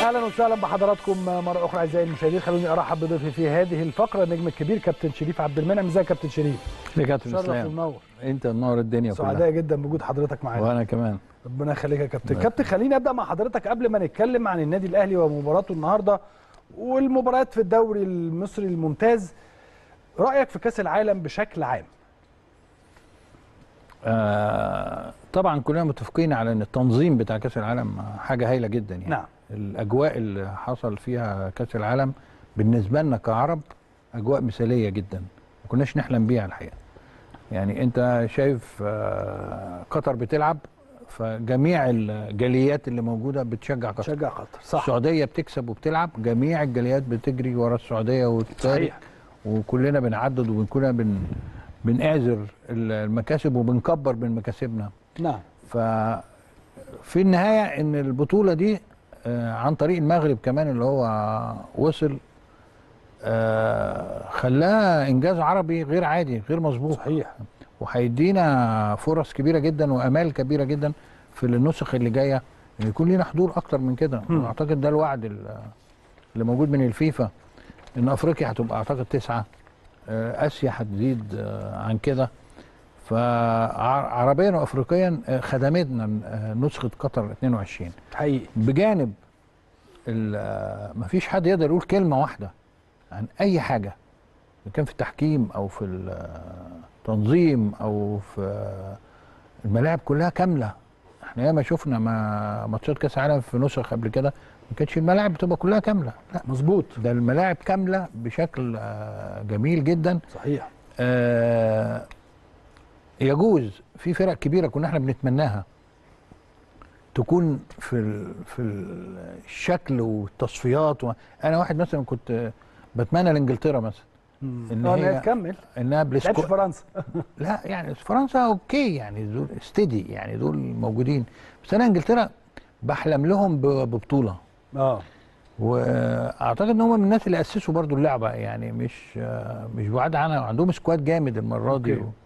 اهلا وسهلا بحضراتكم مره اخرى اعزائي المشاهدين خلوني ارحب بضيفي في هذه الفقره النجم الكبير كابتن شريف عبد المنعم ازيك يا كابتن شريف يا كابتن شرف اسلام ومنور انت منور الدنيا كلها سعداء جدا بوجود حضرتك معانا وانا كمان ربنا يخليك يا كابتن الله كابتن خليني ابدا مع حضرتك قبل ما نتكلم عن النادي الاهلي ومباراته النهارده والمباريات في الدوري المصري الممتاز رايك في كاس العالم بشكل عام آه طبعا كلنا متفقين على ان التنظيم بتاع كاس العالم حاجه هايله جدا يعني نعم الاجواء اللي حصل فيها كاس العالم بالنسبه لنا كعرب اجواء مثاليه جدا ما كناش نحلم بيها الحقيقه يعني انت شايف آه قطر بتلعب فجميع الجاليات اللي موجوده بتشجع قطر شجع قطر صح السعوديه بتكسب وبتلعب جميع الجاليات بتجري ورا السعوديه وتشارك صحيح وكلنا بنعدد وكلنا بن بنعذر المكاسب وبنكبر من مكاسبنا نعم ففي النهايه ان البطوله دي آه، عن طريق المغرب كمان اللي هو وصل آه، خلاها انجاز عربي غير عادي غير مسبوق صحيح وهيدينا فرص كبيره جدا وامال كبيره جدا في النسخ اللي جايه ان يكون لينا حضور اكتر من كده مم. اعتقد ده الوعد ال- اللي موجود من الفيفا ان افريقيا هتبقى اعتقد تسعه آه، اسيا هتزيد آه، عن كده فعربيا وافريقيا آه، خدمتنا آه، نسخه قطر 22 حقيقي بجانب ال- آه، مفيش حد يقدر يقول كلمه واحده عن اي حاجه إذا كان في التحكيم او في التنظيم او في آه، الملاعب كلها كامله احنا ياما شفنا ما ماتشات كاس عالم في نسخ قبل كده ما كانتش الملاعب بتبقى كلها كامله لا مظبوط ده الملاعب كامله بشكل آه، جميل جدا صحيح آه، يجوز في فرق كبيره كنا احنا بنتمناها تكون في ال- في الشكل والتصفيات و... انا واحد مثلا كنت بتمنى لانجلترا مثلا مم. إن اه هي- إنها تكمل انها لعبش بالسكو... فرنسا لا يعني فرنسا اوكي يعني دول استدي يعني دول موجودين بس انا انجلترا بحلم لهم ب- ببطوله اه واعتقد ان هم من الناس اللي اسسوا برضو اللعبه يعني مش آه، مش بعاد عنها وعندهم سكواد جامد المره دي أوكي.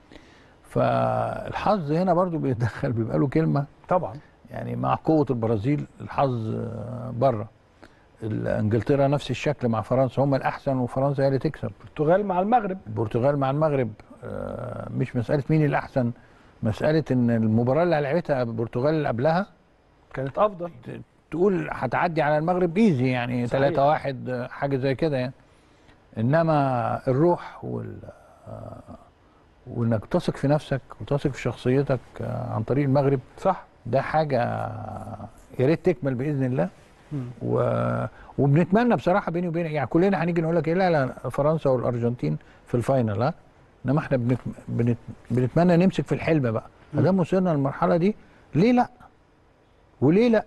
فالحظ هنا برضو بيتدخل بيبقى له كلمه طبعا يعني مع قوه البرازيل الحظ آه، بره انجلترا نفس الشكل مع فرنسا هم الاحسن وفرنسا هي اللي تكسب البرتغال مع المغرب البرتغال مع المغرب آه، مش مساله مين الاحسن مساله ان المباراه اللي لعبتها البرتغال اللي قبلها كانت افضل تقول هتعدي على المغرب ايزي يعني صحيح. 3 1 حاجه زي كده يعني انما الروح وال آه، وانك تثق في نفسك وتثق في شخصيتك آه، عن طريق المغرب صح ده حاجه يا ريت تكمل باذن الله مم. و... وبنتمنى بصراحه بيني وبينك يعني كلنا هنيجي نقول لك ايه لا لا فرنسا والارجنتين في الفاينل ها انما احنا بنت... بنت... بنتمنى نمسك في الحلم بقى ما دام وصلنا للمرحله دي ليه لا وليه لا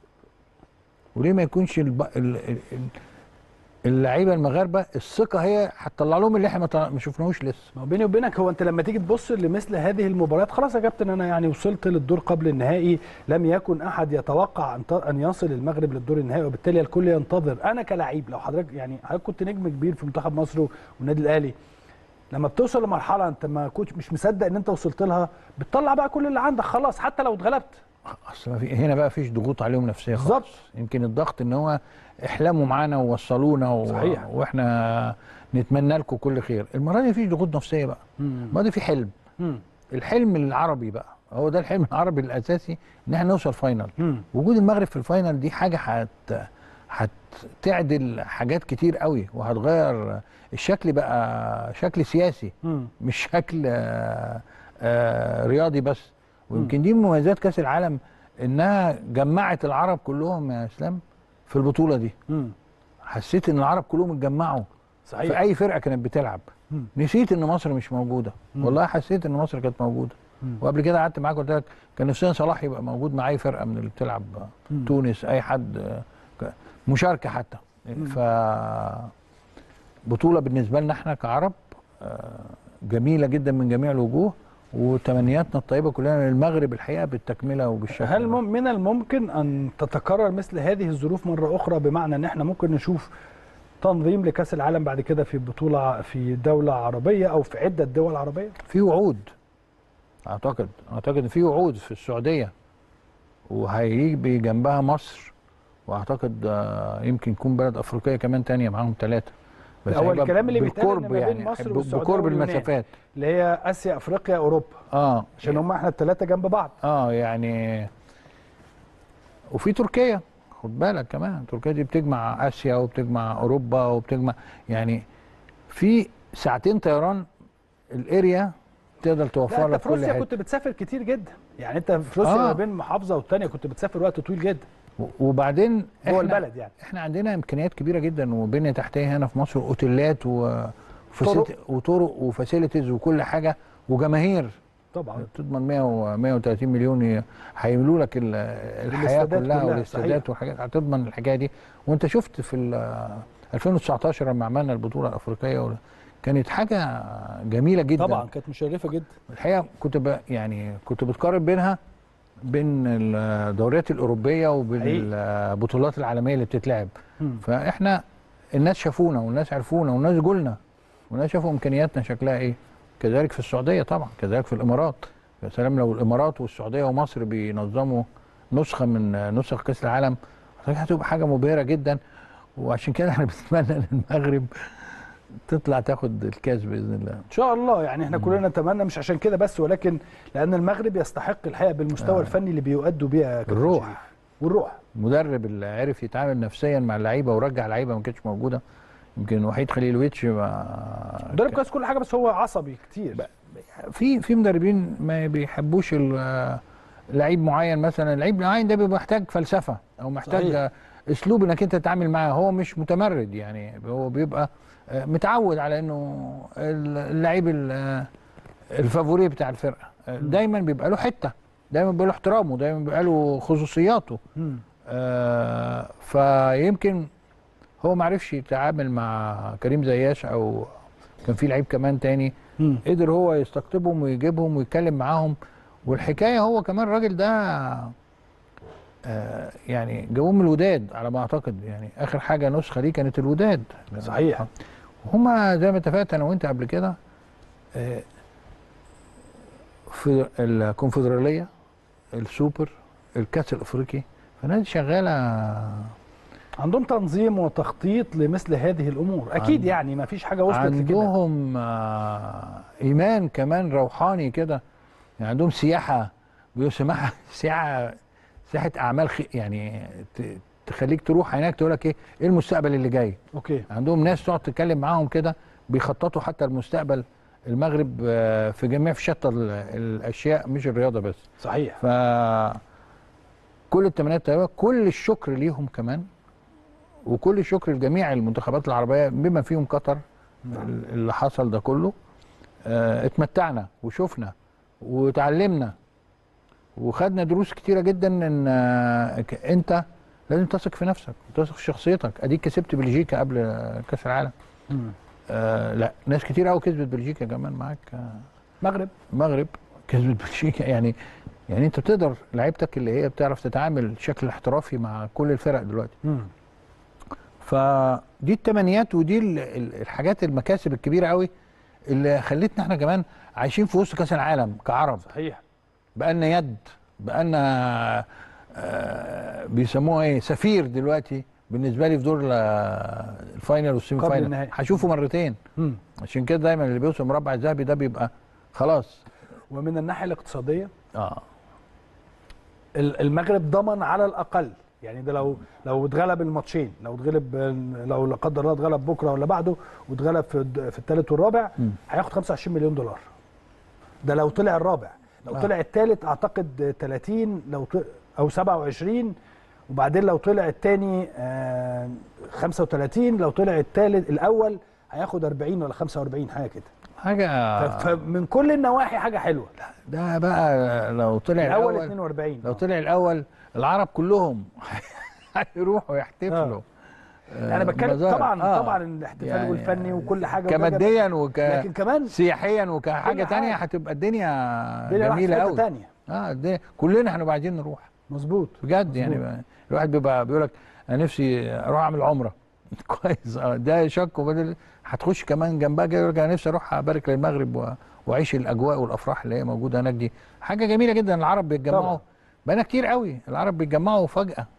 وليه ما يكونش الب... ال... ال... ال- اللعيبه المغاربه الثقه هي هتطلع لهم اللي احنا ما طلع- ما شفناهوش لسه ما هو بيني وبينك هو انت لما تيجي تبص لمثل هذه المباريات خلاص يا كابتن انا يعني وصلت للدور قبل النهائي لم يكن احد يتوقع ان ت- ان يصل المغرب للدور النهائي وبالتالي الكل ينتظر انا كلاعب لو حضرتك يعني حضرتك كنت نجم كبير في منتخب مصر والنادي الاهلي لما بتوصل لمرحله انت ما كنتش مش مصدق ان انت وصلت لها بتطلع بقى كل اللي عندك خلاص حتى لو اتغلبت اصل ما في هنا بقى فيش ضغوط عليهم نفسيه خالص بالظبط. يمكن الضغط ان هو احلموا معانا ووصلونا و... صحيح. واحنا نتمنى لكم كل خير المره دي مفيش ضغوط نفسيه بقى المره دي في حلم مم. الحلم العربي بقى هو ده الحلم العربي الاساسي ان احنا نوصل فاينل مم. وجود المغرب في الفاينل دي حاجه هت هتعدل حاجات كتير قوي وهتغير الشكل بقى شكل سياسي مم. مش شكل آه، آه، رياضي بس ويمكن دي من مميزات كاس العالم انها جمعت العرب كلهم يا اسلام في البطوله دي مم. حسيت ان العرب كلهم اتجمعوا في صحيح اي فرقه كانت بتلعب مم. نسيت ان مصر مش موجوده مم. والله حسيت ان مصر كانت موجوده مم. وقبل كده قعدت معاك قلت لك كان حسين صلاح يبقى موجود مع اي فرقه من اللي بتلعب مم. تونس اي حد آه، ك- مشاركه حتى ف بطوله بالنسبه لنا احنا كعرب آه، جميله جدا من جميع الوجوه وتمنياتنا الطيبه كلنا للمغرب الحقيقه بالتكمله وبالشكل هل ده. مم- من الممكن ان تتكرر مثل هذه الظروف مره اخرى بمعنى ان احنا ممكن نشوف تنظيم لكاس العالم بعد كده في بطوله في دوله عربيه او في عده دول عربيه في وعود اعتقد اعتقد ان في وعود في السعوديه وهيجي جنبها مصر واعتقد آه، يمكن يكون بلد افريقيه كمان تانية معاهم ثلاثه بس هو هيبقى الكلام اللي بيتقال إن بالقرب ما بين يعني مصر ب- والسعودية بقرب واليونان. المسافات اللي هي اسيا افريقيا اوروبا اه عشان هم احنا الثلاثه جنب بعض اه يعني وفي تركيا خد بالك كمان تركيا دي بتجمع اسيا وبتجمع اوروبا وبتجمع يعني في ساعتين طيران الاريا تقدر لا توفر انت لك في كل روسيا حته كنت بتسافر كتير جدا يعني انت في روسيا آه. ما بين محافظه والتانيه كنت بتسافر وقت طويل جدا و- وبعدين جوه إحنا- البلد يعني احنا عندنا امكانيات كبيره جدا وبنيه تحتيه هنا في مصر اوتيلات و طرق. وفاسيلت- وطرق وفاسيلتيز وكل حاجه وجماهير طبعا تضمن 100 و 130 مليون ي- هيملوا لك ال- الحياه الاستادات كلها كلها، والاستادات صحيح. والحاجات هتضمن الحكايه دي وانت شفت في ال 2019 لما عملنا البطوله الافريقيه وال- كانت حاجه جميله جدا طبعا كانت مشرفه جدا الحقيقه كنت ب... يعني كنت بتقارن بينها بين الدوريات الاوروبيه وبين حقيقي. البطولات العالميه اللي بتتلعب مم. فاحنا الناس شافونا والناس عرفونا والناس جولنا والناس شافوا امكانياتنا شكلها ايه كذلك في السعوديه طبعا كذلك في الامارات يا سلام لو الامارات والسعوديه ومصر بينظموا نسخه من نسخ كاس العالم أعتقد هتبقى حاجه مبهره جدا وعشان كده احنا بنتمنى ان المغرب تطلع تاخد الكاس باذن الله ان شاء الله يعني احنا كلنا نتمنى مش عشان كده بس ولكن لان المغرب يستحق الحقيقه بالمستوى آه. الفني اللي بيؤدوا بيه يا كابتن الروح. شريف. والروح المدرب اللي عرف يتعامل نفسيا مع اللعيبه ورجع لعيبه ما كانتش موجوده يمكن وحيد خليلويتش ما مدرب كويس كل حاجه بس هو عصبي كتير في في مدربين ما بيحبوش ال- لعيب معين مثلا لعيب معين ده بيبقى محتاج فلسفه او محتاج صحيح. صحيح. اسلوب انك انت تتعامل معاه هو مش متمرد يعني هو بيبقى آه، متعود على انه اللعيب ال- الفافوري بتاع الفرقه آه، دايما بيبقى له حته دايما بيبقى له احترامه دايما بيبقى له خصوصياته مم. آه، فيمكن هو ما عرفش يتعامل مع كريم زياش او كان في لعيب كمان تاني مم. قدر هو يستقطبهم ويجيبهم ويتكلم معاهم والحكايه هو كمان الراجل ده آه، يعني جابوه من الوداد على ما اعتقد يعني اخر حاجه نسخه ليه كانت الوداد صحيح. هما زي ما اتفقت انا وانت قبل كده آه، في الكونفدراليه السوبر الكاس الافريقي فنادي شغاله عندهم تنظيم وتخطيط لمثل هذه الامور اكيد عند- يعني ما فيش حاجه وصلت لكده عندهم آه، ايمان كمان روحاني كده يعني عندهم سياحه بيسمعها سياحه سياحه اعمال خي يعني ت- تخليك تروح هناك تقول لك ايه ايه المستقبل اللي جاي اوكي عندهم ناس تقعد تتكلم معاهم كده بيخططوا حتى المستقبل المغرب آه، في جميع في شتى ال- الاشياء مش الرياضه بس صحيح ف كل التمنيات طيبه كل الشكر ليهم كمان وكل الشكر لجميع المنتخبات العربيه بما فيهم قطر اللي حصل ده كله آه، اتمتعنا وشفنا وتعلمنا وخدنا دروس كتيره جدا ان آه، ك- انت لازم تثق في نفسك وتثق في شخصيتك اديك كسبت بلجيكا قبل آه، كاس العالم مم. آه لا ناس كتير قوي كسبت بلجيكا كمان معاك آه، مغرب المغرب كسبت بلجيكا يعني يعني انت تقدر لعيبتك اللي هي بتعرف تتعامل بشكل احترافي مع كل الفرق دلوقتي مم. فدي التمنيات ودي ال- ال- الحاجات المكاسب الكبيره قوي اللي خلتنا احنا كمان عايشين في وسط كاس العالم كعرب صحيح بقالنا يد بقالنا آه بيسموها ايه سفير دلوقتي بالنسبه لي في دور ال- الفاينل والسيمي قبل فاينل النهائي. هشوفه مرتين مم. عشان كده دايما اللي بيوصل مربع الذهبي ده بيبقى خلاص ومن الناحيه الاقتصاديه اه ال- المغرب ضمن على الاقل يعني ده لو لو اتغلب الماتشين لو اتغلب لو لا قدر الله اتغلب بكره ولا بعده واتغلب في الد- في الثالث والرابع مم. هياخد 25 مليون دولار ده لو طلع الرابع لو آه. طلع الثالث اعتقد 30 لو ط... او 27 وبعدين لو طلع الثاني 35 لو طلع الثالث الاول هياخد 40 ولا 45 حاجه كده حاجه ف- فمن كل النواحي حاجه حلوه ده بقى لو طلع الاول الاول 42 لو آه. طلع الاول العرب كلهم هيروحوا يحتفلوا انا بتكلم مظاهر. طبعا آه. طبعا الاحتفال يعني والفني وكل حاجه وده كماديا لكن كمان وكسياحيا وكحاجه كل تانية حاجة. هتبقى الدنيا الدنيا راحت في جميله حتة قوي تانية اه الدنيا كلنا هنبقى عايزين نروح مظبوط بجد يعني مظبوط. بقى- الواحد بيبقى بيقول لك انا نفسي اروح اعمل عمره كويس اه ده شك وبدل هتخش كمان جنبها كده يقول لك انا نفسي اروح ابارك للمغرب و- واعيش الاجواء والافراح اللي هي موجوده هناك دي حاجه جميله جدا العرب بيتجمعوا طبعا. بقى كتير قوي العرب بيتجمعوا فجاه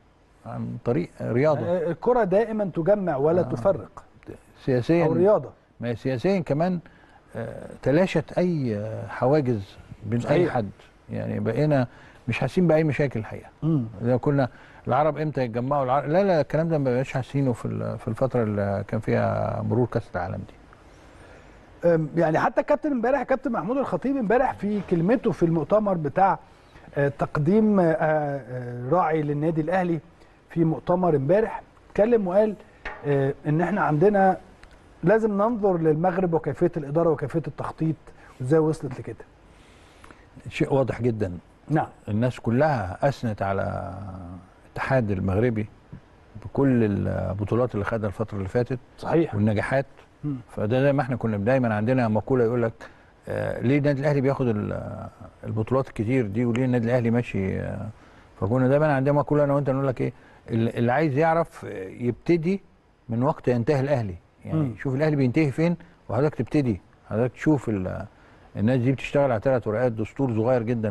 عن طريق رياضه آه، الكره دائما تجمع ولا تفرق او سياسيا رياضه ما هي سياسيا كمان آه، تلاشت اي آه، حواجز بين اي صحيح. حد يعني بقينا مش حاسين باي مشاكل الحقيقه اذا كنا العرب امتى يتجمعوا العرب لا لا الكلام ده ما بقاش حاسينه في ال- في الفتره اللي كان فيها مرور كاس العالم دي أم، يعني حتى الكابتن امبارح كابتن محمود الخطيب امبارح في كلمته في المؤتمر بتاع آه، تقديم آه، آه، راعي للنادي الاهلي في مؤتمر امبارح اتكلم وقال آه، ان احنا عندنا لازم ننظر للمغرب وكيفيه الاداره وكيفيه التخطيط وازاي وصلت لكده شيء واضح جدا نعم الناس كلها اثنت على الاتحاد المغربي بكل البطولات اللي خدها الفتره اللي فاتت صحيح والنجاحات مم. فده زي ما احنا كنا دايما عندنا مقوله يقول لك آه ليه النادي الاهلي بياخد ال- البطولات الكتير دي وليه النادي الاهلي ماشي آه فكنا دايما عندنا مقوله انا وانت نقول لك ايه اللي اللي عايز يعرف آه، يبتدي من وقت ينتهي الاهلي يعني مم. شوف الاهلي بينتهي فين وحضرتك تبتدي حضرتك تشوف ال- الناس دي بتشتغل على ثلاث ورقات دستور صغير جدا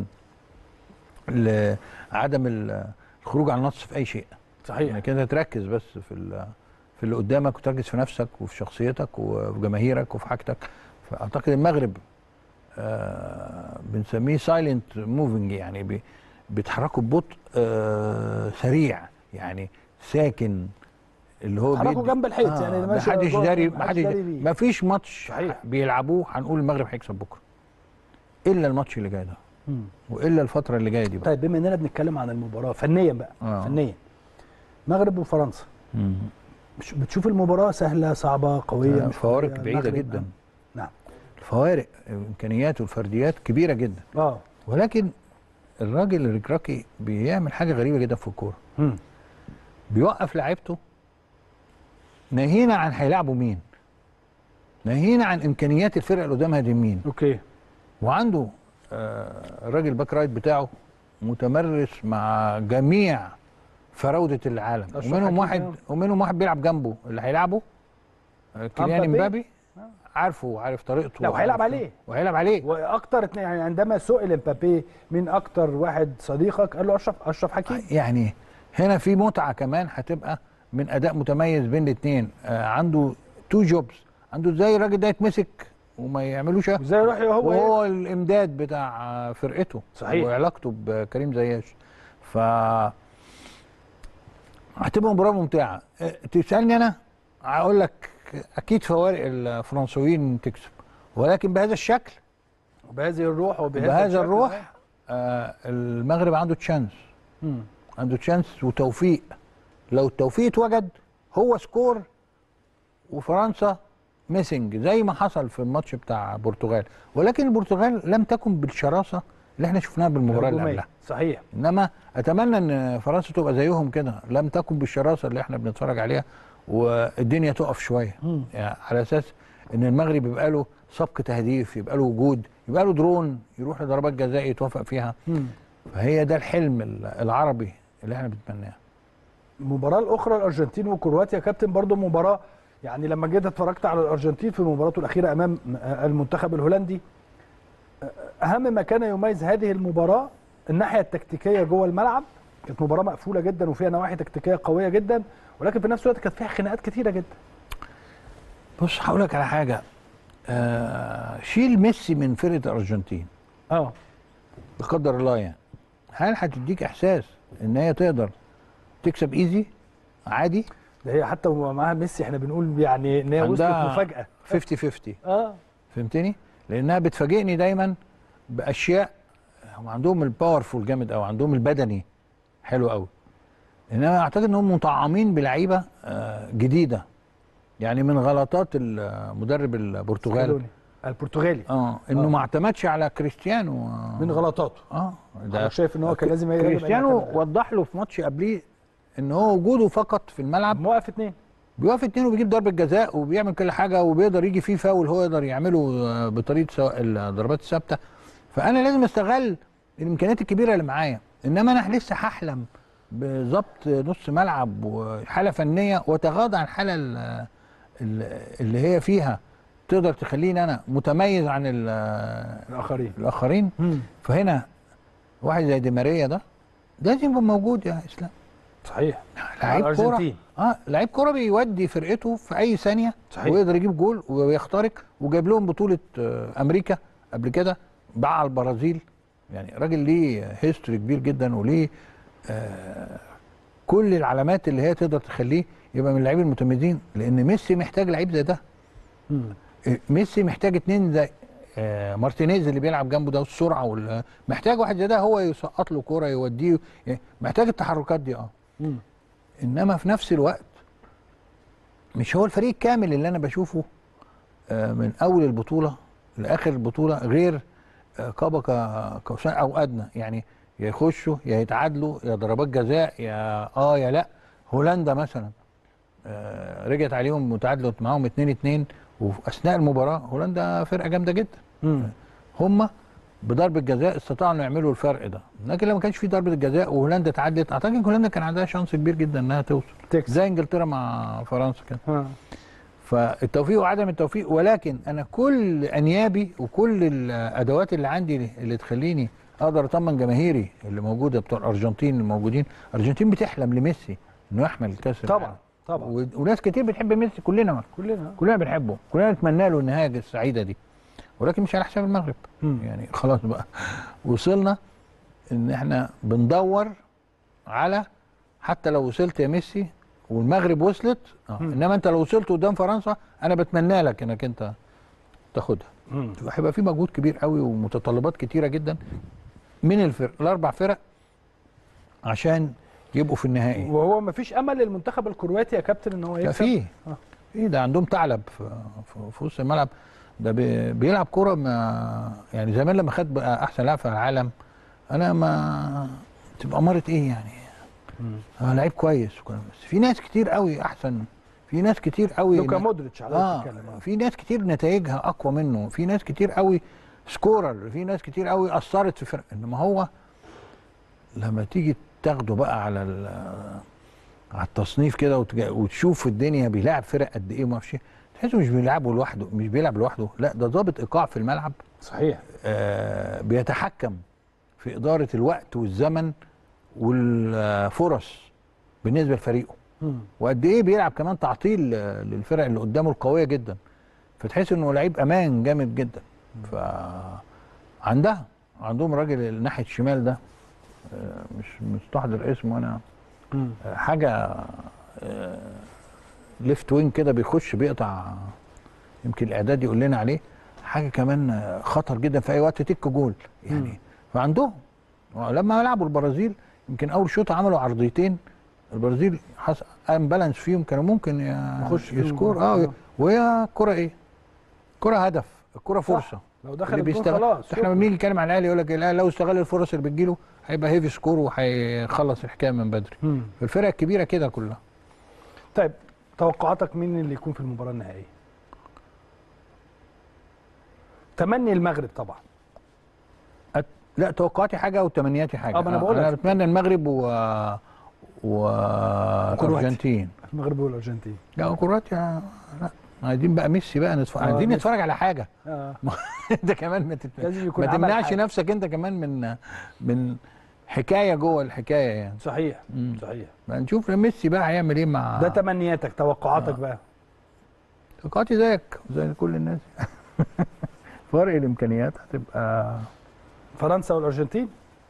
لعدم ال- الخروج عن النص في اي شيء صحيح انك انت تركز بس في ال- في اللي قدامك وتركز في نفسك وفي شخصيتك وفي جماهيرك وفي حاجتك فاعتقد المغرب آه بنسميه سايلنت موفينج يعني بي- بيتحركوا ببطء آه سريع يعني ساكن اللي هو اتحركوا بيدي- جنب الحيط، يعني ما ماشي حدش جوه- داري ما ما حدش حدش داري بيه. ما فيش ماتش صحيح. بيلعبوه هنقول المغرب هيكسب بكره الا الماتش اللي جاي ده مم. والا الفتره اللي جايه دي بقى طيب بما اننا بنتكلم عن المباراه فنيا بقى آه. فنيا مغرب وفرنسا مم. مش- بتشوف المباراه سهله صعبه قويه آه، مش فوارق قوية؟ بعيده المغرب، جدا آه. نعم الفوارق الامكانيات والفرديات كبيره جدا اه ولكن الراجل الركراكي بيعمل حاجه غريبه جدا في الكوره مم. بيوقف لعيبته ناهينا عن هيلعبوا مين ناهينا عن امكانيات الفرقه اللي قدامها دي مين اوكي وعنده آه، الراجل باك رايت بتاعه متمرس مع جميع فراوده العالم أشرف ومنهم حكيمي، واحد آه. ومنهم واحد بيلعب جنبه اللي هيلعبه آه، كيليان مبابي. امبابي عارفه وعارف طريقته لا وهيلعب وعارف- عليه. وهيلعب عليه واكتر اتنين يعني عندما سئل امبابي مين اكتر واحد صديقك قال له اشرف اشرف حكيمي يعني هنا في متعه كمان هتبقى من اداء متميز بين الاثنين آه عنده تو جوبز عنده ازاي الراجل ده يتمسك وما يعملوش وازاي يروح هو وهو الامداد بتاع آه، فرقته صحيح. وعلاقته بكريم زياش ف هتبقى مباراه ممتعه آه، تسالني انا هقول لك اكيد فوارق الفرنسويين تكسب ولكن بهذا الشكل بهذه الروح وبهذا بهذا الشكل الروح آه المغرب عنده تشانس ده. مم. عنده تشانس وتوفيق لو التوفيق اتوجد هو سكور وفرنسا ميسنج زي ما حصل في الماتش بتاع البرتغال ولكن البرتغال لم تكن بالشراسه اللي احنا شفناها بالمباراه اللي هجومية. قبلها صحيح انما اتمنى ان فرنسا تبقى زيهم كده لم تكن بالشراسه اللي احنا بنتفرج عليها والدنيا تقف شويه مم. يعني على اساس ان المغرب يبقى له سبق تهديف يبقى له وجود يبقى له درون يروح لضربات جزاء يتوفق فيها مم. فهي ده الحلم العربي اللي احنا بنتمناه المباراه الاخرى الارجنتين وكرواتيا كابتن برضو مباراه يعني لما جيت اتفرجت على الارجنتين في مباراته الاخيره امام المنتخب الهولندي اهم ما كان يميز هذه المباراه الناحيه التكتيكيه جوه الملعب كانت مباراه مقفوله جدا وفيها نواحي تكتيكيه قويه جدا ولكن في نفس الوقت كانت فيها خناقات كتيره جدا بص هقول لك على حاجه آه شيل ميسي من فرقه الارجنتين اه لا قدر الله يعني هل هتديك احساس ان هي تقدر تكسب ايزي عادي ده هي حتى معاها ميسي احنا بنقول يعني ان هي وصلت عندها مفاجاه 50 50 اه فهمتني لانها بتفاجئني دايما باشياء هم عندهم الباورفول جامد قوي عندهم البدني حلو قوي انما اعتقد انهم مطعمين بلعيبه آه، جديده يعني من غلطات المدرب البرتغالي سكالوني. البرتغالي اه انه آه. ما اعتمدش على كريستيانو آه. من غلطاته اه انا شايف ان هو كان لازم يغلب أي كريستيانو مكان. وضح له في ماتش قبليه ان هو وجوده فقط في الملعب موقف اتنين بيقف اتنين وبيجيب ضربه جزاء وبيعمل كل حاجه وبيقدر يجي فيه فاول هو يقدر يعمله آه، بطريقه سواء الضربات الثابته فانا لازم استغل الامكانيات الكبيره اللي معايا انما انا لسه هحلم بظبط نص ملعب وحاله فنيه واتغاضى عن الحاله ال- ال- اللي هي فيها تقدر تخليني انا متميز عن ال- الاخرين الاخرين فهنا واحد زي دي ماريا ده لازم يبقى موجود يا اسلام صحيح لعيب كوره الأرجنتين. اه لعيب كوره بيودي فرقته في اي ثانيه صحيح. ويقدر يجيب جول ويخترق وجايب لهم بطوله آه، امريكا قبل كده باع البرازيل يعني راجل ليه هيستوري كبير جدا وليه آه كل العلامات اللي هي تقدر تخليه يبقى من اللعيبه المتميزين لان ميسي محتاج لعيب زي ده مم. آه، ميسي محتاج اتنين زي آه مارتينيز اللي بيلعب جنبه ده والسرعه وال- محتاج واحد زي ده هو يسقط له كوره يوديه يعني محتاج التحركات دي اه مم. انما في نفس الوقت مش هو الفريق الكامل اللي انا بشوفه آه، من اول البطوله لاخر البطوله غير آه، قاب ك- قوسين او ادنى يعني يا يخشوا يا يتعادلوا يا ضربات جزاء يا اه يا لا هولندا مثلا آه، رجعت عليهم وتعادلوا معاهم 2 2 وفي اثناء المباراه هولندا فرقه جامده جدا مم. هم بضربه جزاء استطاعوا انه يعملوا الفرق ده لكن لو ما كانش في ضربه الجزاء وهولندا تعدت اعتقد هولندا كان عندها شانس كبير جدا انها توصل تكسب زي انجلترا مع فرنسا كده ها. فالتوفيق وعدم التوفيق ولكن انا كل انيابي وكل الادوات اللي عندي اللي تخليني اقدر اطمن جماهيري اللي موجوده بتوع الارجنتين الموجودين الارجنتين بتحلم لميسي انه يحمل كاس طبعا العالم. طبعا و- وناس كتير بتحب ميسي كلنا كلنا كلنا بنحبه كلنا نتمنى له النهايه السعيده دي ولكن مش على حساب المغرب مم. يعني خلاص بقى وصلنا ان احنا بندور على حتى لو وصلت يا ميسي والمغرب وصلت آه. مم. انما انت لو وصلت قدام فرنسا انا بتمنى لك انك انت تاخدها مم. هيبقى في مجهود كبير قوي ومتطلبات كتيره جدا من الفرق الاربع فرق عشان يبقوا في النهائي وهو ما فيش امل للمنتخب الكرواتي يا كابتن ان هو لا يكسب في آه. في ده عندهم ثعلب في, في, في وسط الملعب ده بي بيلعب كوره ما يعني زمان لما خد بقى احسن لاعب في العالم انا ما تبقى اماره ايه يعني مم. آه لعيب كويس وكلام، بس في ناس كتير قوي احسن في ناس كتير قوي لوكا مودريتش على اه بتتكلم آه. في ناس كتير نتائجها اقوى منه في ناس كتير قوي سكورر في ناس كتير قوي اثرت في فرق انما هو لما تيجي تاخده بقى على ال- على التصنيف كده وتج- وتشوف الدنيا بيلعب فرق قد ايه وما اعرفش إيه، تحسه مش بيلعبه لوحده مش بيلعب لوحده لا ده ضابط ايقاع في الملعب صحيح آه بيتحكم في اداره الوقت والزمن والفرص بالنسبه لفريقه مم. وقد ايه بيلعب كمان تعطيل آه، للفرق اللي قدامه القويه جدا فتحس انه لعيب امان جامد جدا ف عندها عندهم راجل ناحيه الشمال ده آه، مش مستحضر اسمه انا مم. آه، حاجه ليفت وينج كده بيخش بيقطع يمكن الاعداد يقول لنا عليه حاجه كمان آه، خطر جدا في اي وقت تك جول مم. يعني فعندهم لما لعبوا البرازيل يمكن اول شوط عملوا عرضيتين البرازيل حصل ان بالانس فيهم كانوا ممكن ي- يخش فيهم يسكور جول. اه آه. وهي الكره ايه؟ الكره هدف الكره فرصه لو دخل اللي الجون بيستغل خلاص احنا لما بنيجي نتكلم على الاهلي يقول لك الاهلي لو استغل الفرص اللي بتجيله هيبقى هيفي سكور وهيخلص الحكايه من بدري مم. الفرق الكبيره كده كلها طيب توقعاتك مين اللي يكون في المباراه النهائيه؟ تمني المغرب طبعا أت... لا توقعاتي حاجه وتمنياتي حاجه آه، ما أنا بقول انا لك. بتمنى المغرب و و الارجنتين المغرب والارجنتين لا كرواتيا لا عايزين بقى ميسي بقى نتفرج آه، عايزين ميسي. نتفرج على حاجه آه. انت كمان ما, تت... لازم يكون ما عمل تمنعش حاجة. نفسك انت كمان من من حكايه جوه الحكايه يعني صحيح مم. صحيح ما نشوف ميسي بقى هيعمل ايه مع ده تمنياتك توقعاتك آه. بقى توقعاتي زيك زي كل الناس فرق الامكانيات هتبقى فرنسا والارجنتين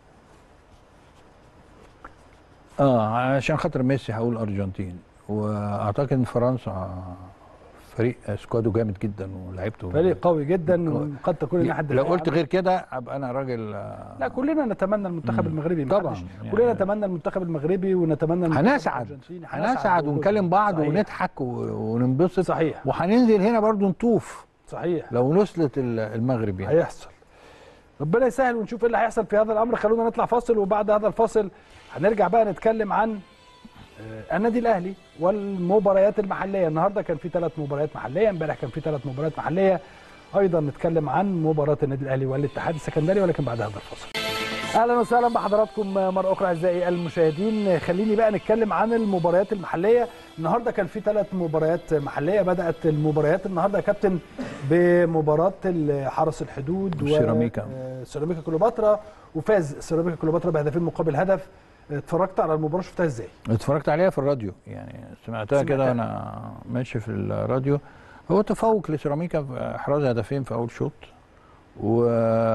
اه عشان خاطر ميسي هقول ارجنتين واعتقد ان فرنسا فريق سكواده جامد جدا ولعبته فريق قوي جدا قوي. وقد تكون الناحيه لو الدفاعية قلت غير كده ابقى انا راجل آه، لا كلنا نتمنى المنتخب مم. المغربي طبعاً، محدش- يعني- كلنا نتمنى المنتخب المغربي ونتمنى المنتخب هنسعد الأرجنتيني. هنسعد وكله. ونكلم بعض صحيح. ونضحك و- وننبسط صحيح وهننزل هنا برضو نطوف صحيح لو وصلت ال- المغرب يعني هيحصل ربنا يسهل ونشوف ايه اللي هيحصل في هذا الامر خلونا نطلع فاصل وبعد هذا الفاصل هنرجع بقى نتكلم عن آه، النادي الاهلي والمباريات المحليه النهارده كان في ثلاث مباريات محليه امبارح كان في ثلاث مباريات محليه ايضا نتكلم عن مباراه النادي الاهلي والاتحاد السكندري ولكن بعد هذا الفاصل اهلا وسهلا بحضراتكم مره اخرى اعزائي المشاهدين خليني بقى نتكلم عن المباريات المحليه النهارده كان في ثلاث مباريات محليه بدات المباريات النهارده يا كابتن بمباراه حرس الحدود والسيراميكا. و- آه، سيراميكا كليوباترا وفاز سيراميكا كليوباترا بهدفين مقابل هدف اتفرجت على المباراه شفتها ازاي اتفرجت عليها في الراديو يعني سمعتها كده سمعتها. وانا ماشي في الراديو هو تفوق لسيراميكا في احراز هدفين في اول شوط و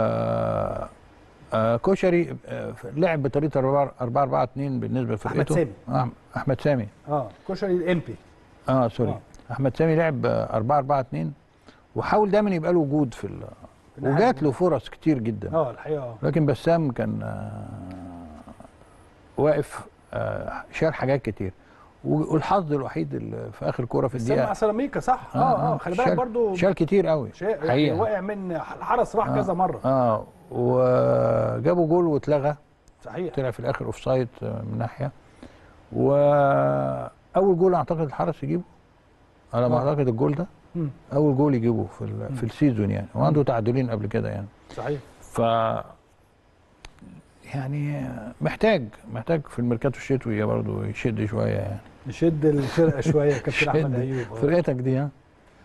آه، كوشري آه، لعب بطريقه 4 4 4 2 بالنسبه لفرقته أحمد سامي. آه، احمد سامي اه كشري الامبي اه سوري آه. احمد سامي لعب 4 4 2 وحاول دايما يبقى له وجود في ال... الناحية وجات له فرص كتير جدا اه الحقيقه اه لكن بسام كان آه، واقف آه، شال حاجات كتير و- والحظ الوحيد اللي في اخر كوره في بس الدقيقه مع سيراميكا صح اه اه خلي بالك شال- برضو شال كتير قوي شيء يعني حقيقة. وقع من الحرس راح آه. كذا مره اه وجابوا جول واتلغى صحيح طلع في الاخر اوف سايد من ناحيه واول جول اعتقد الحرس يجيبه على ما آه. اعتقد الجول ده مم. اول جول يجيبه في ال- في السيزون يعني وعنده تعادلين قبل كده يعني صحيح ف يعني محتاج محتاج في الميركاتو الشتوي برضه يشد شويه يعني نشد الفرقه شويه كابتن احمد شد. ايوب آه. فرقتك دي ها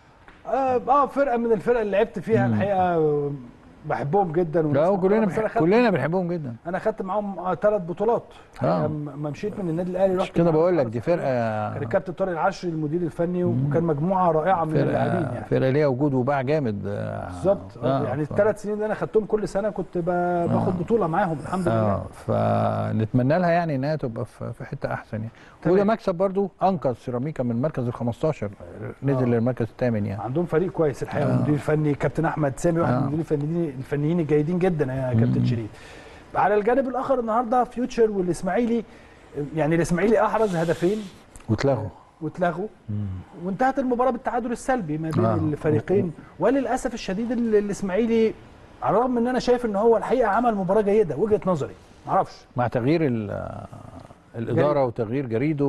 اه اه فرقه من الفرق اللي لعبت فيها مم. الحقيقه بحبهم جدا لا والناس هو كلنا محترمة. بس أنا بنح- خدت- كلنا بنحبهم جدا انا خدت معاهم آه ثلاث بطولات آه. آه. ما مشيت من النادي الاهلي مش رحت كده مع بقول لك الحرس دي الحقيقة. فرقه كان الكابتن طارق العشري المدير الفني وكان مجموعه رائعه من اللاعبين فرقه يعني فرقه ليها وجود وباع جامد آه، بالظبط آه. يعني ف- الثلاث سنين اللي انا خدتهم كل سنه كنت ب- باخد بطوله معاهم الحمد لله اه فنتمنى لها يعني انها تبقى في في حته احسن يعني تمام. وده مكسب برضو انقذ سيراميكا من المركز ال 15 نزل آه. للمركز الثامن يعني عندهم فريق كويس الحقيقه آه. المدير الفني كابتن احمد سامي واحد آه. من المديرين الفنيين الفنيين الجيدين جدا يا كابتن شريف على الجانب الاخر النهارده فيوتشر والاسماعيلي يعني الاسماعيلي احرز هدفين واتلغوا واتلغوا وانتهت المباراه بالتعادل السلبي ما بين آه. الفريقين وللاسف الشديد ال- الاسماعيلي على الرغم ان انا شايف ان هو الحقيقه عمل مباراه جيده وجهه نظري معرفش مع تغيير ال- الاداره وتغيير جريده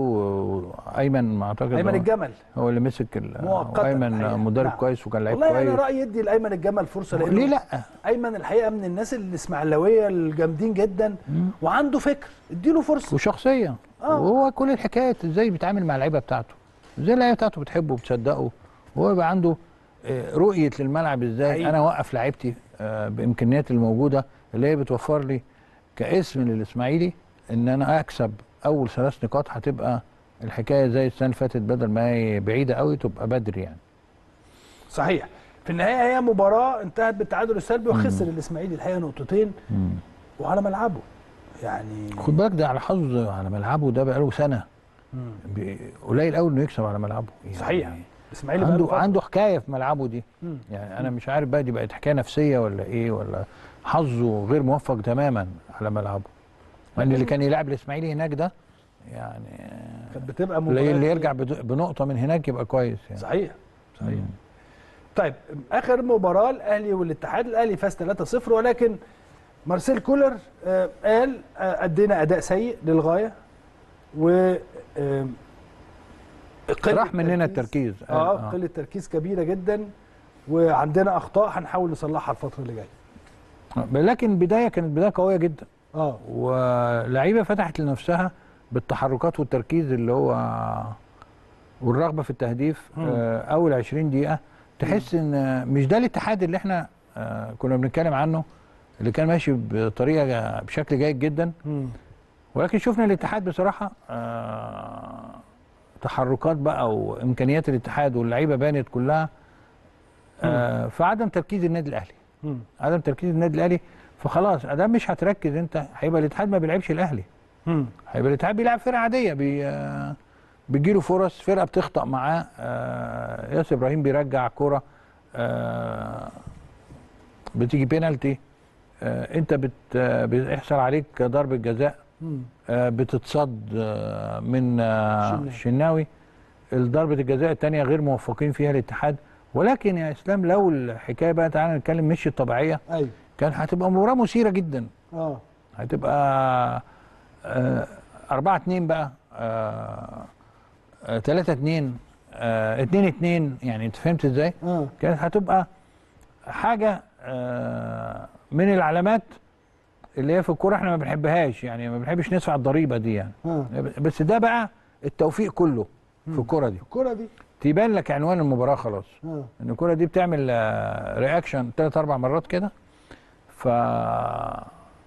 وايمن ما اعتقد ايمن هو- الجمل هو اللي مسك ال- مؤقتاً وايمن الحقيقة. مدرب نعم. كويس وكان لعيب والله انا كويس رايي ادي لايمن الجمل فرصه لانه ليه لا ايمن الحقيقه من الناس الاسماعيلاويه الجامدين جدا وعنده فكر اديله فرصه وشخصيه آه. وهو كل الحكايه ازاي بيتعامل مع اللعيبه بتاعته ازاي اللعيبه بتاعته بتحبه وبتصدقه وهو يبقى عنده آه، رؤيه للملعب ازاي حقيقي. انا اوقف لعيبتي آه، بامكانياتي الموجوده اللي هي بتوفر لي كاسم للاسماعيلي ان انا اكسب اول ثلاث نقاط هتبقى الحكايه زي السنه اللي فاتت بدل ما هي بعيده قوي تبقى بدري يعني صحيح في النهايه هي مباراه انتهت بالتعادل السلبي وخسر الاسماعيلي الحقيقه نقطتين وعلى ملعبه يعني خد بالك ده على حظه على ملعبه ده بقاله سنه مم. بي- قليل قوي انه يكسب على ملعبه يعني صحيح الاسماعيلي بقى له عنده فترة. عنده حكايه في ملعبه دي مم. يعني انا مش عارف بقى دي بقت حكايه نفسيه ولا ايه ولا حظه غير موفق تماما على ملعبه لان اللي كان يلعب الاسماعيلي هناك ده يعني كانت بتبقى اللي مباراه اللي يرجع بد- بنقطه من هناك يبقى كويس يعني صحيح صحيح مم. طيب اخر مباراه الاهلي والاتحاد الاهلي فاز 3-0 ولكن مارسيل كولر آه، قال آه، ادينا اداء سيء للغايه و آه، قلة راح مننا التركيز قال- اه آه. قله تركيز كبيره جدا وعندنا اخطاء هنحاول نصلحها الفتره اللي جايه لكن بدايه كانت بدايه قويه جدا اه ولعيبه فتحت لنفسها بالتحركات والتركيز اللي هو والرغبه في التهديف مم. آه، اول 20 دقيقه تحس ان مش ده الاتحاد اللي احنا آه، كنا بنتكلم عنه اللي كان ماشي بطريقه بشكل جيد جدا مم. ولكن شفنا الاتحاد بصراحه آه، تحركات بقى وامكانيات الاتحاد واللعيبه بانت كلها آه، في عدم تركيز النادي الاهلي مم. عدم تركيز النادي الاهلي فخلاص ادام مش هتركز انت هيبقى الاتحاد ما بيلعبش الاهلي مم. هيبقى الاتحاد بيلعب فرقه عاديه بي آه، بيجيله فرص فرقه بتخطأ معاه آه، ياسر ابراهيم بيرجع كرة آه، بتيجي بينالتي آه، انت بت آه، بيحصل عليك ضربه جزاء مم. آه، بتتصد آه، من آه، الشناوي. الشناوي ضربه الجزاء الثانيه غير موفقين فيها الاتحاد ولكن يا اسلام لو الحكايه بقى تعالى نتكلم مش الطبيعيه ايوه كان هتبقى مباراه مثيره جدا اه هتبقى آه، أربعة اتنين بقى آه، آه، تلاتة اتنين آه، اتنين اتنين يعني انت فهمت ازاي؟ اه كانت هتبقى حاجة آه، من العلامات اللي هي في الكورة احنا ما بنحبهاش يعني ما بنحبش ندفع الضريبة دي يعني اه بس ده بقى التوفيق كله في الكورة دي الكره دي تبان لك عنوان المباراة خلاص اه ان الكرة دي بتعمل آه، رياكشن ثلاث اربع مرات كده ف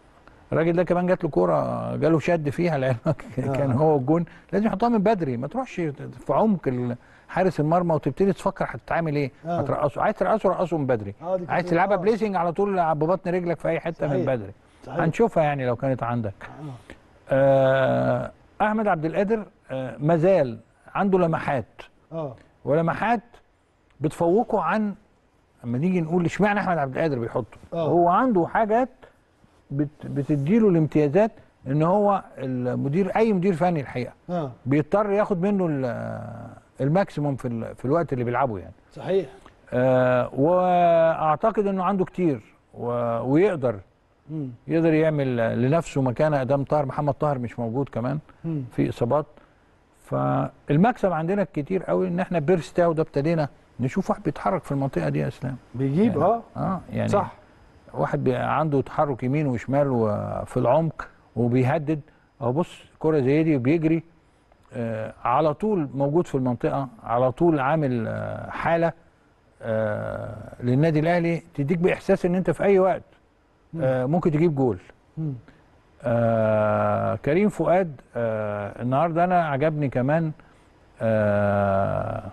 الراجل ده كمان جات له كوره جاله شد فيها لعلمك كان هو الجون لازم يحطها من بدري ما تروحش في عمق ال- حارس المرمى وتبتدي تفكر هتتعامل ايه آه. هترقصه عايز ترقصه رقصه من بدري آه، دي عايز كانت- تلعبها آه. بليسنج على طول ببطن رجلك في اي حته من صحيح. بدري صحيح. هنشوفها يعني لو كانت عندك آه. آه احمد عبد القادر آه مازال عنده لمحات اه ولمحات بتفوقه عن اما نيجي نقول اشمعنى احمد عبد القادر بيحطه آه. هو عنده حاجات بت بتديله الامتيازات ان هو المدير اي مدير فني الحقيقه اه بيضطر ياخد منه ال- الماكسيموم في ال- في الوقت اللي بيلعبه يعني صحيح آه واعتقد انه عنده كتير و- ويقدر مم. يقدر يعمل لنفسه مكانه ادام طاهر محمد طاهر مش موجود كمان مم. في اصابات فالمكسب عندنا كتير قوي ان احنا بيرستاو ده ابتدينا نشوف واحد بيتحرك في المنطقه دي يا اسلام بيجيب يعني اه اه يعني صح واحد بي- عنده تحرك يمين وشمال وفي العمق وبيهدد اهو بص كره زي دي بيجري آه على طول موجود في المنطقه على طول عامل آه حاله آه للنادي الاهلي تديك باحساس ان انت في اي وقت آه ممكن تجيب جول مم. آه كريم فؤاد آه النهارده انا عجبني كمان آه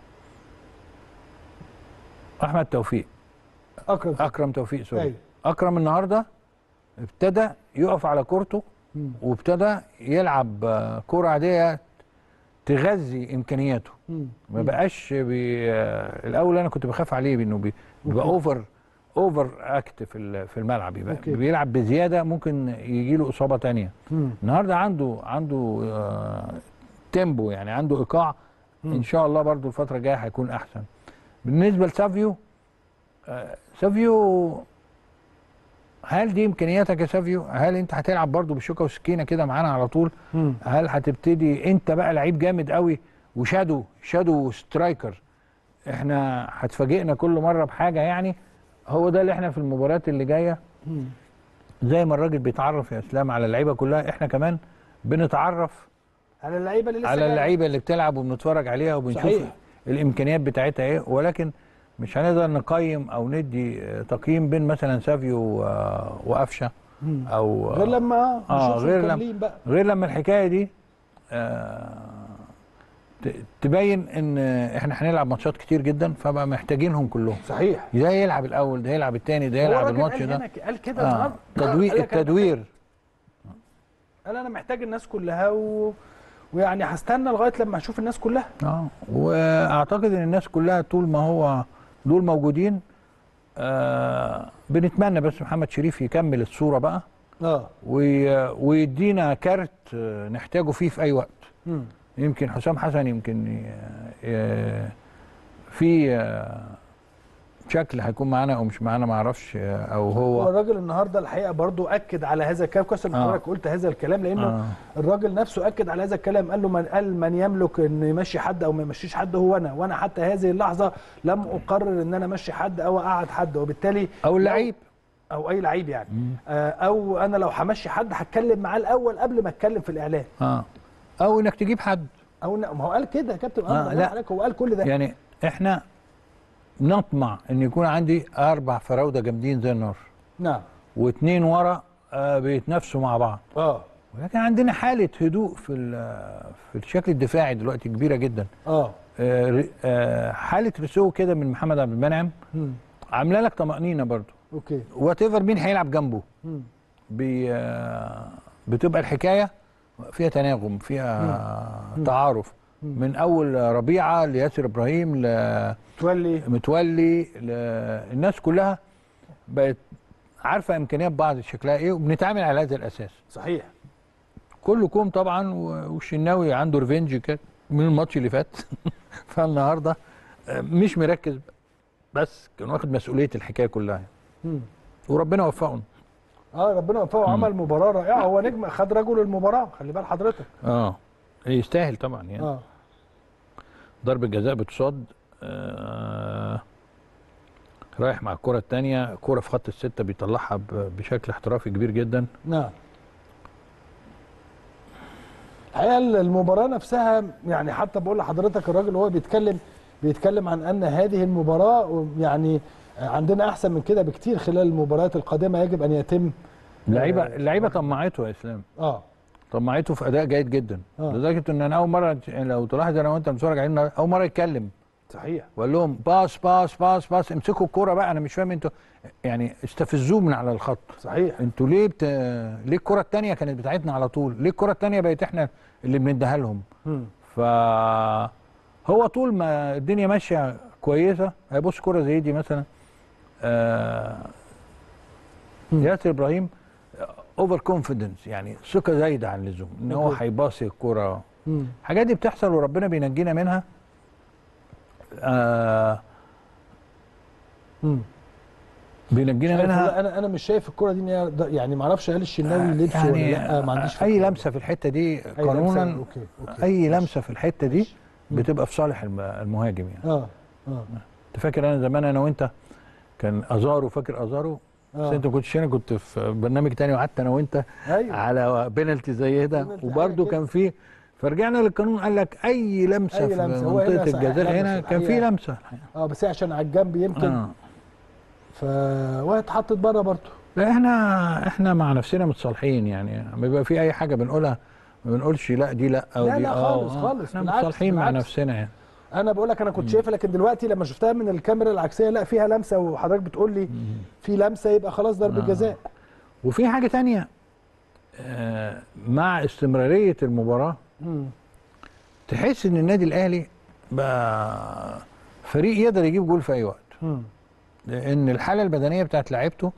احمد توفيق اكرم اكرم توفيق سوري أيوة. اكرم النهارده ابتدى يقف على كورته مم. وابتدى يلعب آه، كوره عاديه تغذي امكانياته مم. ما بقاش بي آه، الاول انا كنت بخاف عليه بانه بي- بيبقى أوكي. اوفر اوفر اكت في ال- في الملعب يبقى أوكي. بيلعب بزياده ممكن يجي له اصابه تانية مم. النهارده عنده عنده آه تيمبو يعني عنده ايقاع مم. ان شاء الله برضو الفتره الجايه هيكون احسن بالنسبه لسافيو آه سافيو هل دي امكانياتك يا سافيو هل انت هتلعب برضو بالشوكه والسكينه كده معانا على طول مم. هل هتبتدي انت بقى لعيب جامد قوي وشادو شادو سترايكر احنا هتفاجئنا كل مره بحاجه يعني هو ده اللي احنا في المباريات اللي جايه مم. زي ما الراجل بيتعرف يا اسلام على اللعيبه كلها احنا كمان بنتعرف على اللعيبه اللي لسه على جاية. اللعيبه اللي بتلعب وبنتفرج عليها وبنشوف صحيح. الامكانيات بتاعتها ايه ولكن مش هنقدر نقيم او ندي آه، تقييم بين مثلا سافيو و- وقفشه مم. او غير لما آه، نشوف غير لما- الكاملين بقى غير لما الحكايه دي آه، ت- تبين ان احنا هنلعب ماتشات كتير جدا فبقى محتاجينهم كلهم صحيح ده يلعب الاول ده يلعب الثاني ده هو يلعب الراجل الماتش قال ده هنا ك- قال كده آه. النهارده تدوير قال لك أنا التدوير قال انا محتاج الناس كلها و... ويعني هستنى لغايه لما اشوف الناس كلها اه واعتقد ان الناس كلها طول ما هو دول موجودين آه بنتمنى بس محمد شريف يكمل الصوره بقى اه وي- ويدينا كارت آه، نحتاجه فيه في اي وقت مم. يمكن حسام حسن يمكن ي- ي- في آه، شكل هيكون معانا او مش معانا ما اعرفش آه، او هو هو الراجل النهارده الحقيقه برضو اكد على هذا الكلام كويس ان آه. حضرتك قلت هذا الكلام لانه آه. الراجل نفسه اكد على هذا الكلام قال له من قال من يملك ان يمشي حد او ما يمشيش حد هو انا وانا حتى هذه اللحظه لم اقرر ان انا امشي حد او اقعد حد وبالتالي او لو- اللعيب او اي لعيب يعني آه، او انا لو همشي حد هتكلم معاه الاول قبل ما اتكلم في الاعلان اه او انك تجيب حد او إن- ما هو قال كده يا كابتن آه، آه لا. لا هو قال كل ده يعني احنا نطمع ان يكون عندي اربع فراوده جامدين زي النار نعم واثنين ورا آه بيتنافسوا مع بعض اه ولكن عندنا حاله هدوء في ال- في الشكل الدفاعي دلوقتي كبيره جدا اه آه ر- آه حاله رسو كده من محمد عبد المنعم مم. عامله لك طمانينه برضو اوكي وات ايفر مين هيلعب جنبه مم. بي آه بتبقى الحكايه فيها تناغم فيها تعارف من اول ربيعه لياسر ابراهيم تولي لمتولي ل- الناس كلها بقت عارفه امكانيات بعض شكلها ايه وبنتعامل على هذا الاساس صحيح كلكم طبعا و- والشناوي عنده ريفنج كده من الماتش اللي فات فالنهارده آه، مش مركز بس كان واخد مسؤوليه الحكايه كلها يعني. مم. وربنا وفقهم اه ربنا يوفقه وعمل مباراه رائعه هو نجم خد رجل المباراه خلي بال حضرتك اه يستاهل طبعا يعني اه ضربة جزاء بتصاد آه رايح مع الكرة الثانية كرة في خط الستة بيطلعها ب- بشكل احترافي كبير جدا نعم الحقيقه المباراه نفسها يعني حتى بقول لحضرتك الراجل وهو بيتكلم بيتكلم عن ان هذه المباراه يعني عندنا احسن من كده بكتير خلال المباريات القادمه يجب ان يتم اللعيبه آه، اللعيبه طمعته يا اسلام اه طمعته في اداء جيد جدا آه. لدرجه ان انا اول مره لو تلاحظ انا وانت بتتفرج علينا اول مره يتكلم صحيح وقال لهم باس باس باس باس امسكوا الكوره بقى انا مش فاهم انتوا يعني استفزوه من على الخط صحيح انتوا ليه بت... ليه الكره الثانيه كانت بتاعتنا على طول ليه الكره الثانيه بقت احنا اللي بنديها لهم مم. ف هو طول ما الدنيا ماشيه كويسه هيبص كره زي دي مثلا آه مم. ياسر ابراهيم اوفر كونفيدنس يعني ثقه زايده عن اللزوم ان هو أوكي. هيباصي الكره مم. الحاجات دي بتحصل وربنا بينجينا منها آه مم. بينجينا عارف منها والله انا انا مش شايف الكره دي إن هي ده- يعني ما اعرفش هل الشناوي لبسه ولا لا ما عنديش اي فكرة. لمسه في الحته دي أي لمسة، قانونا اوكي اوكي اي ماشي. لمسه في الحته دي بتبقى في صالح الم- المهاجم يعني اه اه انت فاكر انا زمان انا وانت كان ازارو فاكر ازارو بس آه. انت ما كنتش هنا كنت في برنامج تاني وقعدت انا وانت ايوه على بينالتي زي ده بينالتي وبرده حاجة كان في فرجعنا للقانون قال لك اي لمسه أي في لمسة. هو هنا منطقه صحيح الجزاء لمسة هنا كان في الحقيقة. لمسه اه بس هي عشان على الجنب يمكن آه. ف وهي اتحطت بره برضه لا احنا احنا مع نفسنا متصالحين يعني لما بيبقى في اي حاجه بنقولها ما بنقولش لا دي لا او لا، دي لا اه خالص، آه. خالص، احنا بالعكس، متصالحين مع بالعكس. نفسنا يعني انا بقول لك انا كنت شايفها لكن دلوقتي لما شفتها من الكاميرا العكسيه لا فيها لمسه وحضرتك بتقول لي في لمسه يبقى خلاص ضربه آه. جزاء وفي حاجه تانية آه مع استمراريه المباراه مم. تحس ان النادي الاهلي بقى فريق يقدر يجيب جول في اي وقت مم. لان الحاله البدنيه بتاعت لعيبته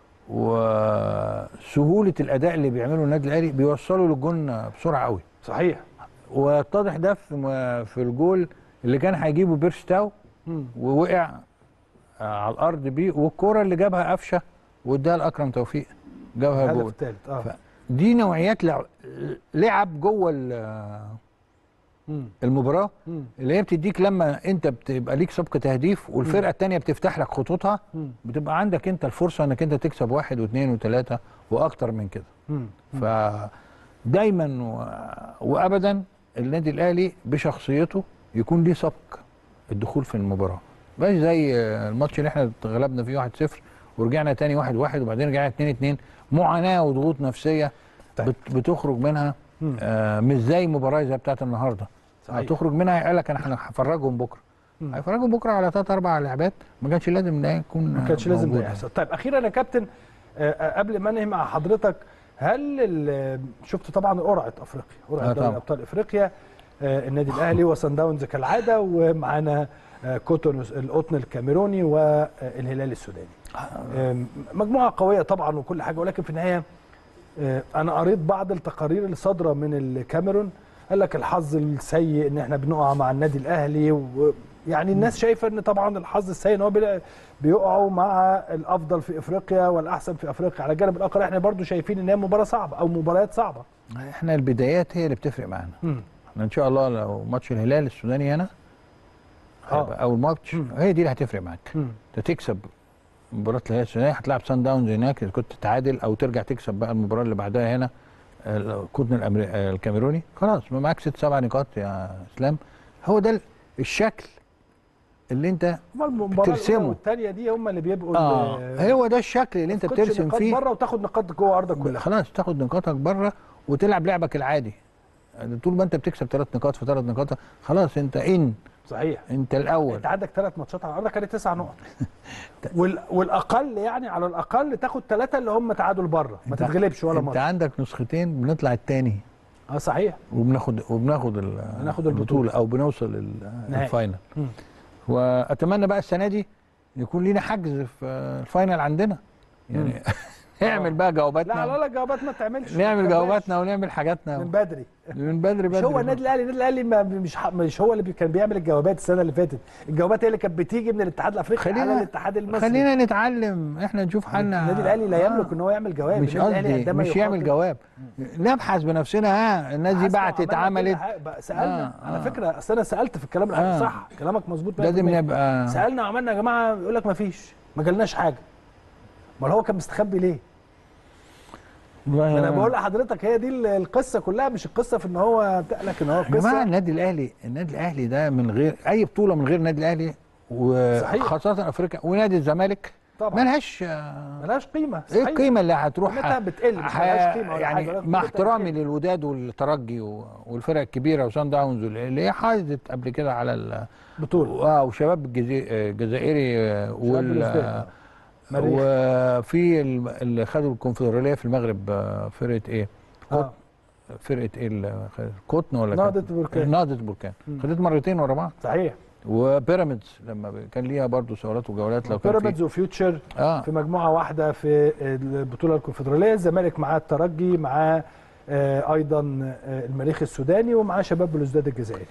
وسهوله الاداء اللي بيعمله النادي الاهلي بيوصلوا للجون بسرعه قوي صحيح واتضح ده في م- في الجول اللي كان هيجيبه بيرشتاو مم. ووقع آه، على الارض بيه والكره اللي جابها قفشه واداها لاكرم توفيق جابها الهدف جول الثالث اه ف- دي نوعيات لع- لعب جوه ال- مم. المباراه مم. اللي هي بتديك لما انت بتبقى ليك سبق تهديف والفرقه الثانيه بتفتح لك خطوطها مم. بتبقى عندك انت الفرصه انك انت تكسب واحد واثنين وثلاثه واكتر من كده مم. فدايما و... وابدا النادي الاهلي بشخصيته يكون ليه سبق الدخول في المباراه مش زي الماتش اللي احنا غلبنا فيه 1-0 ورجعنا تاني 1-1 وبعدين رجعنا 2-2 معاناه وضغوط نفسيه طيب. بت... بتخرج منها مم. آه مش زي مباراه زي بتاعت النهارده صحيح. هتخرج منها يقول لك انا هفرجهم بكره مم. هيفرجهم بكره على ثلاث اربع لعبات ما كانش لازم ده يكون ما كانش لازم ده موجود. يحصل طيب اخيرا يا كابتن آه، آه، قبل ما انهي مع حضرتك هل ال- شفت طبعا قرعه افريقيا قرعه آه، دوري طبعا. ابطال افريقيا آه، النادي الاهلي وصن داونز كالعاده ومعانا آه، كوتون القطن الكاميروني والهلال السوداني آم، مجموعه قويه طبعا وكل حاجه ولكن في النهايه آه، انا قريت بعض التقارير اللي صادره من الكاميرون قال لك الحظ السيء ان احنا بنقع مع النادي الاهلي ويعني الناس شايفه ان طبعا الحظ السيء ان هو بيلاقي- بيقعوا مع الافضل في افريقيا والاحسن في افريقيا على الجانب الاخر احنا برضو شايفين ان هي مباراه صعبه او مباريات صعبه احنا البدايات هي اللي بتفرق معانا مم. احنا ان شاء الله لو ماتش الهلال السوداني هنا آه. هيبقى اول ماتش مم. هي دي اللي هتفرق معاك مم. انت تكسب مباراه الهلال السوداني هتلاعب سان داونز هناك اذا كنت تتعادل او ترجع تكسب بقى المباراه اللي بعدها هنا الكودن الأمري- آه، الكاميروني خلاص ما معاك ست سبع نقاط يا اسلام هو ده ال- الشكل اللي انت هما المباراه بترسمه. الاولى والثانيه دي هم اللي بيبقوا اه ال- هو ده الشكل اللي انت ما تاخدش بترسم نقاط فيه بره وتاخد نقاط جوه ارضك كلها خلاص تاخد نقاطك بره وتلعب لعبك العادي طول ما انت بتكسب ثلاث نقاط في ثلاث نقاط خلاص انت ان صحيح انت الاول انت عندك ثلاث ماتشات على ارضك كانت تسع نقط وال... والاقل يعني على الاقل تاخد ثلاثه اللي هم تعادل بره ما انت- تتغلبش ولا انت ماتش عندك نسختين بنطلع الثاني اه صحيح وبناخد وبناخد ال- بناخد البطوله او بنوصل ال- نهائي. الفاينل مم. واتمنى بقى السنه دي يكون لينا حجز في الفاينل عندنا يعني اعمل بقى لا جواباتنا لا لا جوابات ما تعملش ما نعمل تخباش. جواباتنا ونعمل حاجاتنا من بدري من بدري بدري مش هو النادي الاهلي النادي الاهلي ما مش ح- مش هو اللي بي- كان بيعمل الجوابات السنه اللي فاتت الجوابات هي اللي كانت بتيجي من الاتحاد الافريقي على خلينا الاتحاد المصري خلينا نتعلم احنا نشوف حالنا النادي الاهلي لا آه. يملك ان هو يعمل جواب مش النادي الأهلي قصدي عندما مش يعمل يخاطب- جواب نبحث بنفسنا ها الناس دي حسنا بعتت وعملنا عملت كل حاجة. بقى سالنا آه، على آه. فكره اصل انا سالت في الكلام الحقيقي آه. صح كلامك مظبوط 100%. لازم نبقى سالنا وعملنا يا جماعه يقول لك ما فيش ما جالناش حاجه امال هو كان مستخبي ليه؟ ما انا بقول لحضرتك هي دي ال- القصه كلها مش القصه في ان هو بتاع لكن هو يا جماعه القصه النادي الاهلي النادي الاهلي ده من غير اي بطوله من غير النادي الاهلي صحيح. وخاصه افريقيا ونادي الزمالك طبعا ملهاش آه، ملهاش قيمه ايه صحيح. القيمه اللي هتروح قيمتها بتقل، مش ح- ملهاش قيمة ولا حاجة، يعني ولكن مع قيمتها احترامي بتقل. للوداد والترجي و- والفرق الكبيره وسان داونز اللي هي حازت قبل كده على ال بطوله اه وشباب الجزي- الجزائري آه، وال بلوزداد. آه، مريخ. وفي الم- اللي خدوا الكونفدراليه في المغرب آه، فرقه ايه؟ آه. فرقه ايه اللي خدت؟ قطن ولا نهضة كانت- بركان. نهضه بركان خدت مرتين ورا بعض صحيح وبيراميدز لما ب- كان ليها برضو سهولات وجولات لو كان بيراميدز في وفيوتشر اه في مجموعه واحده في البطوله الكونفدراليه الزمالك معاه الترجي معاه آه، ايضا آه، المريخ السوداني ومعاه شباب بلوزداد الجزائري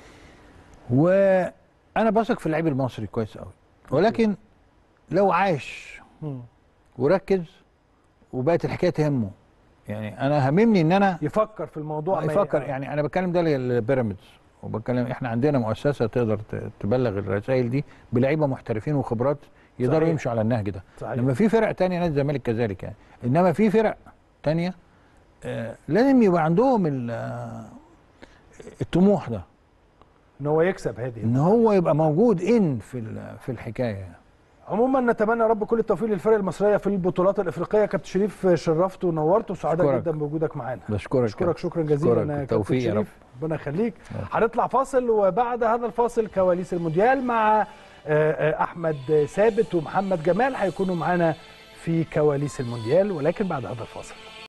وانا بثق في اللعيب المصري كويس قوي ولكن لو عاش وركز وبقت الحكايه تهمه يعني انا هممني ان انا يفكر في الموضوع ما يفكر ي- يعني انا بتكلم ده للبيراميدز وبتكلم احنا عندنا مؤسسه تقدر ت- تبلغ الرسائل دي بلعيبه محترفين وخبرات يقدروا صحيح. يمشوا على النهج ده صحيح. لما في فرق تانية نادي الزمالك كذلك يعني انما في فرق تانية آه لازم يبقى عندهم ال- آه، الطموح ده ان هو يكسب هذه ان هو يبقى موجود ان في ال- في الحكايه عموما نتمنى يا رب كل التوفيق للفرق المصريه في البطولات الافريقيه كابتن شريف شرفت ونورت وسعداء أشكرك. جدا بوجودك معانا بشكرك اشكرك شكرا جزيلا أشكرك. يا كابتن بالتوفيق يا شريف ربنا يخليك هنطلع فاصل وبعد هذا الفاصل كواليس المونديال مع آه، آه، احمد ثابت ومحمد جمال هيكونوا معانا في كواليس المونديال ولكن بعد هذا الفاصل